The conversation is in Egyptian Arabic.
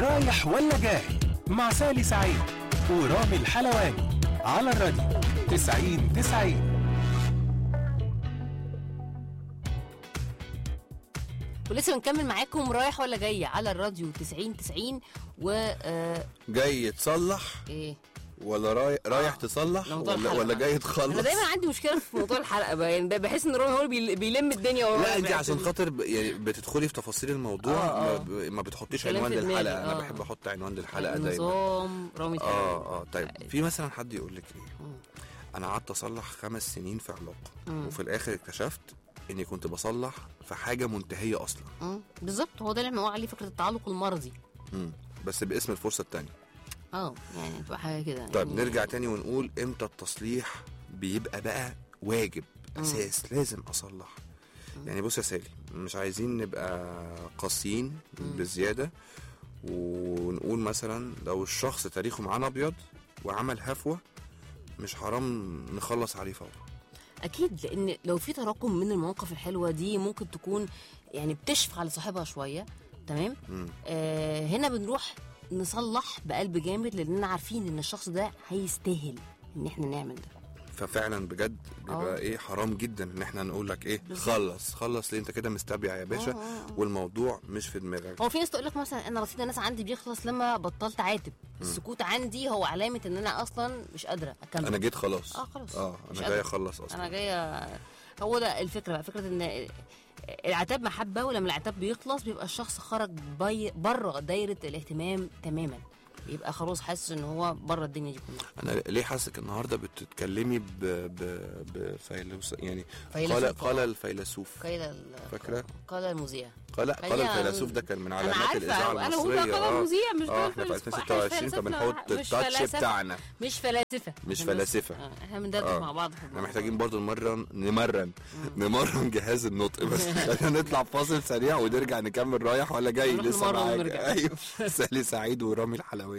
رايح ولا جاي مع سالي سعيد ورامي الحلواني على الراديو 90 90 ولسه بنكمل معاكم رايح ولا جاي على الراديو 90 90 و آه جاي تصلح ايه ولا رايح رايح تصلح موضوع ولا الحلقة. ولا جاي انا تخلص دايما عندي مشكله في موضوع الحلقه بقى يعني بحس ان رامي هو اللي بيل- بيلم الدنيا ورا لا انت بعد عشان ال- خاطر ب- يعني بتدخلي في تفاصيل الموضوع آه، آه. ما, ب- ما بتحطيش كلام عنوان في دماغي، للحلقه انا آه. بحب احط عنوان للحلقه دايما نظام رامي الحلقة. اه اه طيب في مثلا حد يقول لك ايه انا قعدت اصلح خمس سنين في علاقه وفي الاخر اكتشفت اني كنت بصلح في حاجه منتهيه اصلا مم. بالظبط هو ده اللي بنقول عليه فكره التعلق المرضي مم. بس باسم الفرصه التانية اه يعني تبقى حاجه كده طيب يعني نرجع تاني ونقول امتى التصليح بيبقى بقى واجب اساس لازم اصلح يعني بص يا سالي مش عايزين نبقى قاسيين بزياده ونقول مثلا لو الشخص تاريخه معانا ابيض وعمل هفوه مش حرام نخلص عليه فورا اكيد لان لو في تراكم من المواقف الحلوه دي ممكن تكون يعني بتشفق على صاحبها شويه تمام آه هنا بنروح نصلح بقلب جامد لاننا عارفين ان الشخص ده هيستاهل ان احنا نعمل ده ففعلا بجد بيبقى آه. ايه حرام جدا ان احنا نقول لك ايه بالظبط. خلص خلص ليه انت كده مستبيع يا باشا آه، آه، آه. والموضوع مش في دماغك هو في ناس تقول لك مثلا انا رصيد الناس عندي بيخلص لما بطلت عاتب السكوت عندي هو علامه ان انا اصلا مش قادره اكمل انا جيت خلاص اه خلاص اه مش انا قادرة. جاي اخلص اصلا انا جايه هو ده الفكره بقى فكره ان العتاب محبه ولما العتاب بيخلص بيبقى الشخص خرج بي بره دايره الاهتمام تماما بيبقى خلاص حاسس ان هو بره الدنيا دي كلها انا ليه حاسك النهارده بتتكلمي ب ب بفيلسوف يعني فيلسوف، قال قال آه. الفيلسوف قال ال- فاكرة؟ قال المذيع قال قال خلينا- الفيلسوف ده كان من أنا علامات عارفة، الاذاعه أنا بقول المصريه قال المذيع، مش اه قال احنا في الفيلسوف. 2026 إحنا فبنحط فلسفة، مش التاتش فلاسفة. بتاعنا مش فلاسفه مش إحنا بس- فلاسفة. آه، احنا بندردش آه. مع بعض في احنا الموضوع. محتاجين برضو نمرن نمرن نمرن جهاز النطق بس خلينا نطلع فاصل سريع ونرجع نكمل رايح ولا جاي نروح لسه نمرن معاك ونرجع. ايوه سالي سعيد ورامي الحلواني